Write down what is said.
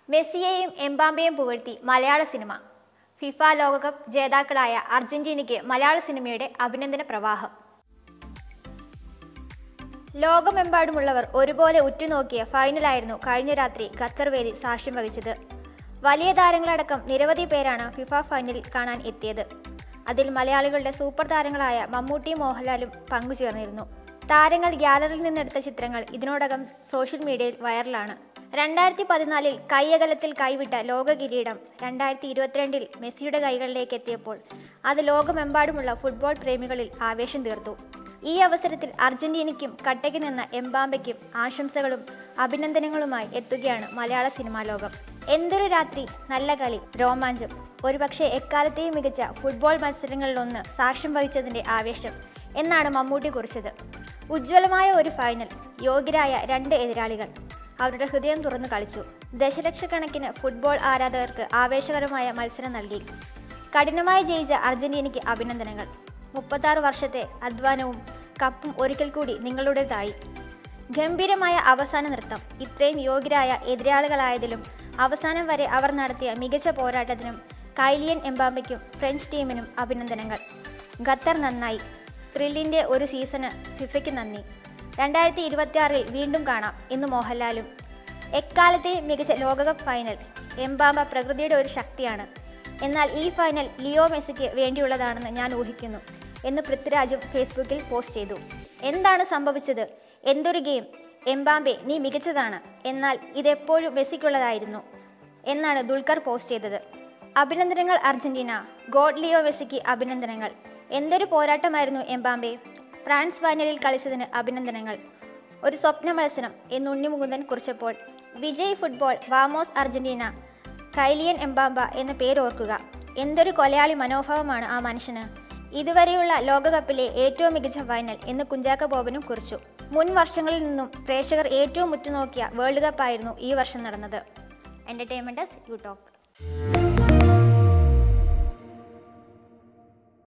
മെസ്സിയെയും എംബാമ്പയെയും പുകഴ്ത്തി മലയാള cinema FIFA ലോകകപ്പ് ജേതാക്കളായ അർജന്റീനയ്ക്ക് മലയാള സിനിമയുടെ അഭിനന്ദന പ്രവാഹം ലോകമെമ്പാടുമുള്ളവർ ഒരുപോലെ ഉറ്റുനോക്കിയ ഫൈനലായിരുന്നു കഴിഞ്ഞ രാത്രി ഖത്തർ വേദി സാക്ഷ്യം വഹിച്ചത് വലിയ താരങ്ങളടക്കം നിരവധി പേരാണ് ഫിഫ ഫൈനലിൽ കാണാൻ എത്തിയത് അതിൽ മലയാളികളുടെ സൂപ്പർ താരങ്ങളായ മമ്മൂട്ടിയും മോഹൻലാലും പങ്കുചേർന്നിരുന്നു താരങ്ങൾ ഗ്യാലറിയിൽ നിന്നെടുത്ത ചിത്രങ്ങൾ ഇതിനോടകം സോഷ്യൽ മീഡിയയിൽ വൈറലാണ് രണ്ടായിരത്തി പതിനാലിൽ കൈയകലത്തിൽ കൈവിട്ട ലോക കിരീടം രണ്ടായിരത്തി ഇരുപത്തിരണ്ടിൽ മെസ്സിയുടെ കൈകളിലേക്ക് എത്തിയപ്പോൾ അത് ലോകമെമ്പാടുമുള്ള ഫുട്ബോൾ പ്രേമികളിൽ ആവേശം തീർത്തു ഈ അവസരത്തിൽ അർജന്റീനയ്ക്കും കട്ടയ്ക്ക് നിന്ന എംബാമ്പയ്ക്കും ആശംസകളും അഭിനന്ദനങ്ങളുമായി എത്തുകയാണ് മലയാള സിനിമാ ലോകം എന്തൊരു രാത്രി നല്ല കളി രോമാഞ്ചം ഒരുപക്ഷെ എക്കാലത്തെയും മികച്ച ഫുട്ബോൾ മത്സരങ്ങളിലൊന്ന് സാക്ഷ്യം വഹിച്ചതിന്റെ ആവേശം എന്നാണ് മമ്മൂട്ടി കുറിച്ചത് ഉജ്ജ്വലമായ ഒരു ഫൈനൽ യോഗ്യരായ രണ്ട് എതിരാളികൾ അവരുടെ ഹൃദയം തുറന്നു കളിച്ചു ദശലക്ഷക്കണക്കിന് ഫുട്ബോൾ ആരാധകർക്ക് ആവേശകരമായ മത്സരം നൽകി കഠിനമായി ജയിച്ച അർജന്റീനയ്ക്ക് അഭിനന്ദനങ്ങൾ മുപ്പത്താറ് വർഷത്തെ അധ്വാനവും കപ്പും ഒരിക്കൽ കൂടി നിങ്ങളുടേതായി ഗംഭീരമായ അവസാന നൃത്തം ഇത്രയും യോഗ്യരായ എതിരാളികളായതിലും അവസാനം വരെ അവർ നടത്തിയ മികച്ച പോരാട്ടത്തിനും കൈലിയൻ എംബാമ്പയ്ക്കും ഫ്രഞ്ച് ടീമിനും അഭിനന്ദനങ്ങൾ ഖത്തർ നന്നായി ത്രില്ലിൻ്റെ ഒരു സീസണ് ഫിഫയ്ക്ക് നന്ദി രണ്ടായിരത്തി ഇരുപത്തിയാറിൽ വീണ്ടും കാണാം ഇന്ന് മോഹൻലാലും എക്കാലത്തെ മികച്ച ലോകകപ്പ് ഫൈനൽ എംബാമ്പ പ്രകൃതിയുടെ ഒരു ശക്തിയാണ് എന്നാൽ ഈ ഫൈനൽ ലിയോ മെസ്സിക്ക് വേണ്ടിയുള്ളതാണെന്ന് ഞാൻ ഊഹിക്കുന്നു എന്ന് പൃഥ്വിരാജും ഫേസ്ബുക്കിൽ പോസ്റ്റ് ചെയ്തു എന്താണ് സംഭവിച്ചത് എന്തൊരു ഗെയിം എംബാമ്പെ നീ മികച്ചതാണ് എന്നാൽ ഇതെപ്പോഴും മെസ്സിക്കുള്ളതായിരുന്നു എന്നാണ് ദുൽഖർ പോസ്റ്റ് ചെയ്തത് അഭിനന്ദനങ്ങൾ അർജന്റീന ഗോഡ് ലിയോ മെസ്സിക്ക് അഭിനന്ദനങ്ങൾ എന്തൊരു പോരാട്ടമായിരുന്നു എംബാമ്പെ ഫ്രാൻസ് ഫൈനലിൽ കളിച്ചതിന് അഭിനന്ദനങ്ങൾ ഒരു സ്വപ്ന മത്സരം എന്ന് ഉണ്ണിമുകുന്ദൻ കുറിച്ചപ്പോൾ വിജയ് ഫുട്ബോൾ വാമോസ് അർജന്റീന കൈലിയൻ എംബാമ്പ എന്ന പേരോർക്കുക എന്തൊരു കൊലയാളി മനോഭാവമാണ് ആ മനുഷ്യന് ഇതുവരെയുള്ള ലോകകപ്പിലെ ഏറ്റവും മികച്ച ഫൈനൽ എന്ന് കുഞ്ചാക്ക ബോബനും കുറിച്ചു മുൻ വർഷങ്ങളിൽ നിന്നും പ്രേക്ഷകർ ഏറ്റവും ഉറ്റുനോക്കിയ വേൾഡ് കപ്പായിരുന്നു ഈ വർഷം നടന്നത് എൻ്റർടൈൻമെൻറ്റ് യു ടോക്ക്